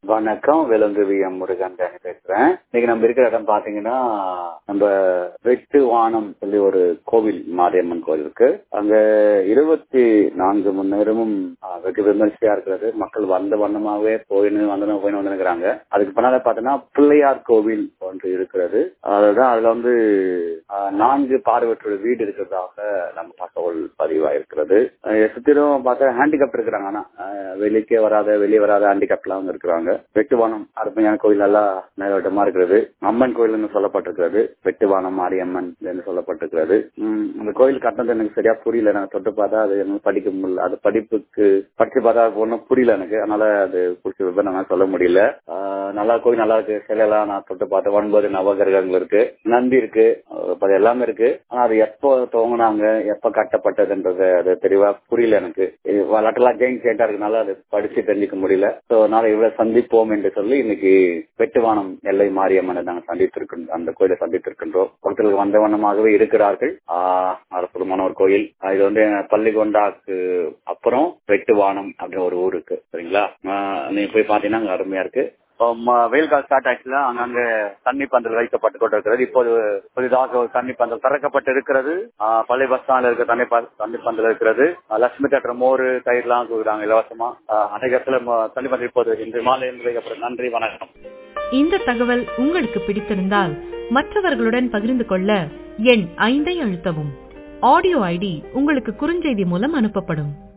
வணக்கம் விலங்கு V M Murugan தானே பேசுறேன் இன்னைக்கு நம்ம இருக்கிற இடம் பாத்தீங்கன்னா நம்ம வெட்டு வானம் சொல்லி ஒரு கோவில் மாரியம்மன் கோவில் இருக்கு அங்க இருபத்தி நான்கு மணி நேரமும் ஆ, வெகு விமர்சையா இருக்கிறது மக்கள் வந்த வண்ணமாவே போயின்னு வந்து போயின்னு வந்துருக்கிறாங்க அதுக்கு பின்னால பாத்தீங்கன்னா பிள்ளையார் கோவில் ஒன்று இருக்கிறது அதுதான் அதுல வந்து ஆ, நான்கு பார்வையற்ற வீடு இருக்கிறதாக நம்ம தகவல் பதிவாயிருக்கிறது அஹ் சுத்திலும் பார்த்தா ஹேண்டிகேப் இருக்கிறாங்க ஆனா அஹ் வெளிக்கே வராத வெளியே வராத ஹேண்டிகேப்லாம் இருக்கிறாங்க வெட்டுவானம் அருமையான கோயில் நல்லா மேலோட்டமா இருக்கிறது அம்மன் கோயில்னு சொல்லப்பட்டிருக்கிறது வெட்டுவானம் மாரியம்மன் என்று சொல்லப்பட்டிருக்கிறது உம் அந்த கோயில் கட்டினது எனக்கு சரியா புரியல நான் தொட்டு பார்த்தா அது எனக்கு படிக்க முடியல அது படிப்புக்கு படிச்சு பார்த்தா ஒன்றும் புரியல எனக்கு அதனால அது குறிச்ச விவரம் என்னால சொல்ல முடியல ஆஹ் நல்லா கோயில் நல்லா இருக்கு சிலையெல்லாம் நான் தொட்டு பார்த்தேன் ஒன்பது நவகிரகங்கள் இருக்கு நந்தி இருக்கு அஹ் அது எல்லாமே இருக்கு ஆனா அது எப்போ துவங்கினாங்க எப்ப கட்டப்பட்டதுன்றது அது தெளிவா புரியல எனக்கு இது வரலாற்றுலாம் ஜெயின் சேட்டா இருக்கனால அது படிச்சு தெரிஞ்சுக்க முடியல சோ அதனால இவ்வளவு சந்திப்போம் என்று சொல்லி இன்னைக்கு வெட்டுவானம் எல்லை மாரியம்மனை நாங்கள் சந்தித்திருக்கின்றோம் அந்த கோயிலை சந்தித்திருக்கின்றோம் பக்தர்கள் வந்த வண்ணமாகவே இருக்கிறார்கள் ஆஹ் அற்புதமான ஒரு கோயில் ஆஹ் இது வந்து பள்ளிகொண்டாக்கு அப்புறம் வெட்டுவானம் அப்படின்ற ஒரு ஊர் இருக்கு சரிங்களா ஆஹ் நீங்க போய் பாத்தீங்கன்னா அங்க அருமையா இருக்கு ம- வெயில் காலம் ஸ்டார்ட் ஆச்சுன்னா அங்கங்க தண்ணி பந்தல் வைக்கப்பட்டு கொண்டிருக்கிறது இப்போது புதிதாக ஒரு தண்ணி பந்தல் திறக்கப்பட்டு இருக்கிறது ஆஹ் பழைய பஸ் ஸ்டாண்ட்ல இருக்க தண்ணி ப- தண்ணி பந்தல் இருக்கிறது ஆஹ் லட்சுமி தேட்டர் மோர் தயிர்லாம் கொடுக்குறாங்க இலவசமா ஆஹ் அநேக இடத்துல ம- தண்ணி பந்தல் இப்போது இன்று மாலை இருந்து வைக்கப்படும் நன்றி வணக்கம் இந்த தகவல் உங்களுக்கு பிடித்திருந்தால் மற்றவர்களுடன் பகிர்ந்து கொள்ள எண் ஐந்தை அழுத்தவும் ஆடியோ ஐடி உங்களுக்கு குறுஞ்செய்தி மூலம் அனுப்பப்படும்